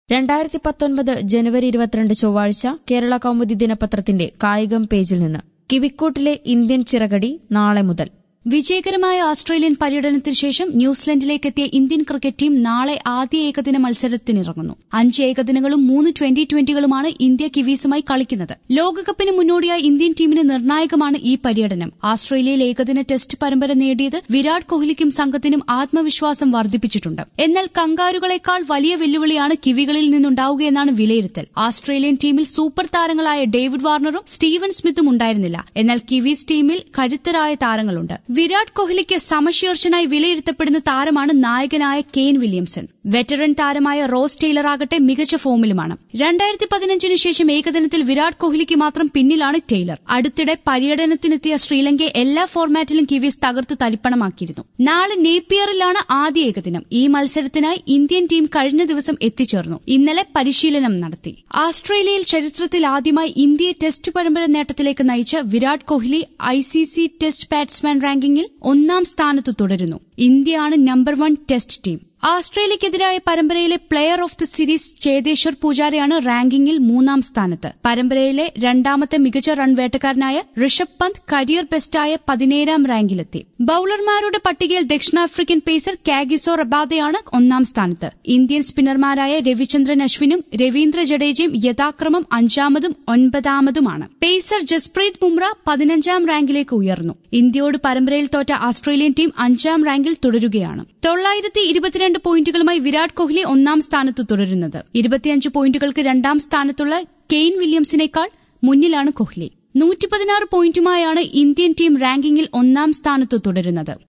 രണ്ടായിരത്തി പത്തൊൻപത് ജനുവരി ഇരുപത്തിരണ്ട് ചൊവ്വാഴ്ച കേരള കൗമുദി ദിനപത്രത്തിന്റെ കായികം പേജിൽ നിന്ന് കിവിക്കോട്ടിലെ ഇന്ത്യൻ ചിറകടി നാളെ മുതൽ വിജയകരമായ ഓസ്ട്രേലിയൻ പര്യടനത്തിന് ശേഷം ന്യൂസിലൻഡിലേക്ക് എത്തിയ ഇന്ത്യൻ ക്രിക്കറ്റ് ടീം നാളെ ആദ്യ ഏകദിന മത്സരത്തിനിറങ്ങുന്നു അഞ്ച് ഏകദിനങ്ങളും മൂന്ന് ട്വന്റി ട്വന്റികളുമാണ് ഇന്ത്യ കിവീസുമായി കളിക്കുന്നത് ലോകകപ്പിന് മുന്നോടിയായി ഇന്ത്യൻ ടീമിന് നിർണായകമാണ് ഈ പര്യടനം ഓസ്ട്രേലിയയിൽ ഏകദിന ടെസ്റ്റ് പരമ്പര നേടിയത് വിരാട് കോഹ്ലിക്കും സംഘത്തിനും ആത്മവിശ്വാസം വർദ്ധിപ്പിച്ചിട്ടുണ്ട് എന്നാൽ കങ്കാരുകളെക്കാൾ വലിയ വെല്ലുവിളിയാണ് കിവികളിൽ നിന്നുണ്ടാവുകയെന്നാണ് വിലയിരുത്തൽ ഓസ്ട്രേലിയൻ ടീമിൽ സൂപ്പർ താരങ്ങളായ ഡേവിഡ് വാർണറും സ്റ്റീവൻ സ്മിത്തും ഉണ്ടായിരുന്നില്ല എന്നാൽ കിവീസ് ടീമിൽ കരുത്തരായ താരങ്ങളുണ്ട് വിരാട് കോഹ്ലിക്ക് സമശീർഷനായി വിലയിരുത്തപ്പെടുന്ന താരമാണ് നായകനായ കെയ്ൻ വില്യംസൺ വെറ്ററൻ താരമായ റോസ് ടെയ്ലർ ആകട്ടെ മികച്ച ഫോമിലുമാണ് രണ്ടായിരത്തി പതിനഞ്ചിന് ശേഷം ഏകദിനത്തിൽ വിരാട് കോഹ്ലിക്ക് മാത്രം പിന്നിലാണ് ടെയ്ലർ അടുത്തിടെ പര്യടനത്തിനെത്തിയ ശ്രീലങ്കയെ എല്ലാ ഫോർമാറ്റിലും കിവീസ് തകർത്ത് തരിപ്പണമാക്കിയിരുന്നു നാളെ നേപ്പിയറിലാണ് ആദ്യ ഏകദിനം ഈ മത്സരത്തിനായി ഇന്ത്യൻ ടീം കഴിഞ്ഞ ദിവസം എത്തിച്ചേർന്നു ഇന്നലെ പരിശീലനം നടത്തി ഓസ്ട്രേലിയയിൽ ചരിത്രത്തിൽ ആദ്യമായി ഇന്ത്യയെ ടെസ്റ്റ് പരമ്പര നേട്ടത്തിലേക്ക് നയിച്ച Virat Kohli I C C test batsman റാങ്കിങ്ങിൽ ഒന്നാം സ്ഥാനത്ത് തുടരുന്നു ഇന്ത്യയാണ് നമ്പർ വൺ ടെസ്റ്റ് ടീം ഓസ്ട്രേലിയക്കെതിരായ പരമ്പരയിലെ player of the series Cheteshwar പൂജാരയാണ് റാങ്കിങ്ങിൽ മൂന്നാം സ്ഥാനത്ത് പരമ്പരയിലെ രണ്ടാമത്തെ മികച്ച റൺ വേട്ടക്കാരനായ ഋഷഭ് പന്ത് കരിയർ ബെസ്റ്റായ പതിനേഴാം റാങ്കിലെത്തി ബൌളർമാരുടെ പട്ടികയിൽ ദക്ഷിണാഫ്രിക്കൻ പേസർ കാഗിസോ റബാദയാണ് ഒന്നാം സ്ഥാനത്ത് ഇന്ത്യൻ സ്പിന്നർമാരായ രവിചന്ദ്രൻ അശ്വിനും രവീന്ദ്ര ജഡേജയും യഥാക്രമം അഞ്ചാമതും ഒൻപതാമതുമാണ് പേസർ ജസ്പ്രീത് ബുംറ പതിനഞ്ചാം റാങ്കിലേക്ക് ഉയർന്നു ഇന്ത്യയോട് പരമ്പരയിൽ തോറ്റ ഓസ്ട്രേലിയൻ ടീം അഞ്ചാം റാങ്കിൽ തുടരുകയാണ് തൊള്ളായിരത്തി ഇരുപത്തിരണ്ട് പോയിന്റുകളുമായി വിരാട് കോഹ്ലി ഒന്നാം സ്ഥാനത്ത് തുടരുന്നത് ഇരുപത്തിയഞ്ച് പോയിന്റുകൾക്ക് രണ്ടാം സ്ഥാനത്തുള്ള കെയ്ൻ വില്യംസിനേക്കാൾ മുന്നിലാണ് കോഹ്ലി നൂറ്റി പതിനാറ് പോയിന്റുമായാണ് ഇന്ത്യൻ ടീം റാങ്കിങ്ങിൽ ഒന്നാം സ്ഥാനത്ത് തുടരുന്നത്